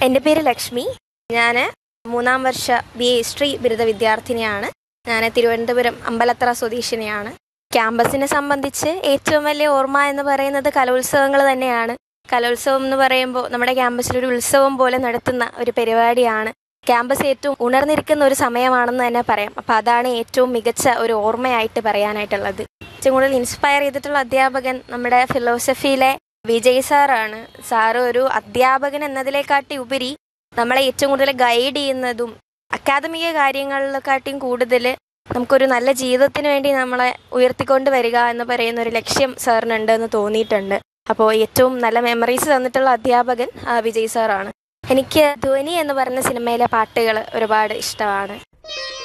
എൻ്റെ പേര് ലക്ഷ്മി ഞാൻ മൂന്നാം വർഷ ബി എ ഹിസ്റ്ററി ബിരുദ വിദ്യാർത്ഥിനിയാണ് ഞാൻ തിരുവനന്തപുരം അമ്പലത്തറ സ്വദേശിനിയാണ് ക്യാമ്പസിനെ സംബന്ധിച്ച് ഏറ്റവും വലിയ ഓർമ്മ എന്ന് പറയുന്നത് കലോത്സവങ്ങൾ തന്നെയാണ് കലോത്സവം എന്ന് പറയുമ്പോൾ നമ്മുടെ ക്യാമ്പസിൽ ഒരു ഉത്സവം പോലെ നടത്തുന്ന ഒരു പരിപാടിയാണ് ക്യാമ്പസ് ഏറ്റവും ഉണർന്നിരിക്കുന്ന ഒരു സമയമാണെന്ന് തന്നെ പറയാം അപ്പോൾ അതാണ് ഏറ്റവും മികച്ച ഒരു ഓർമ്മയായിട്ട് പറയാനായിട്ടുള്ളത് ഏറ്റവും കൂടുതൽ ഇൻസ്പയർ ചെയ്തിട്ടുള്ള അധ്യാപകൻ നമ്മുടെ ഫിലോസഫിയിലെ വിജയ് സാറാണ് സാറ് ഒരു അധ്യാപകൻ എന്നതിനെക്കാട്ടി ഉപരി നമ്മളെ ഏറ്റവും കൂടുതൽ ഗൈഡ് ചെയ്യുന്നതും അക്കാദമിക കാര്യങ്ങളിലെക്കാട്ടിയും കൂടുതൽ നമുക്കൊരു നല്ല ജീവിതത്തിന് വേണ്ടി നമ്മളെ ഉയർത്തിക്കൊണ്ട് വരിക എന്ന് പറയുന്ന ഒരു ലക്ഷ്യം സാറിനുണ്ട് എന്ന് തോന്നിയിട്ടുണ്ട് അപ്പോൾ ഏറ്റവും നല്ല മെമ്മറീസ് തന്നിട്ടുള്ള അധ്യാപകൻ ആ, വിജയ് സാറാണ് എനിക്ക് ധ്വനി എന്ന് പറഞ്ഞ സിനിമയിലെ പാട്ടുകൾ ഒരുപാട് ഇഷ്ടമാണ്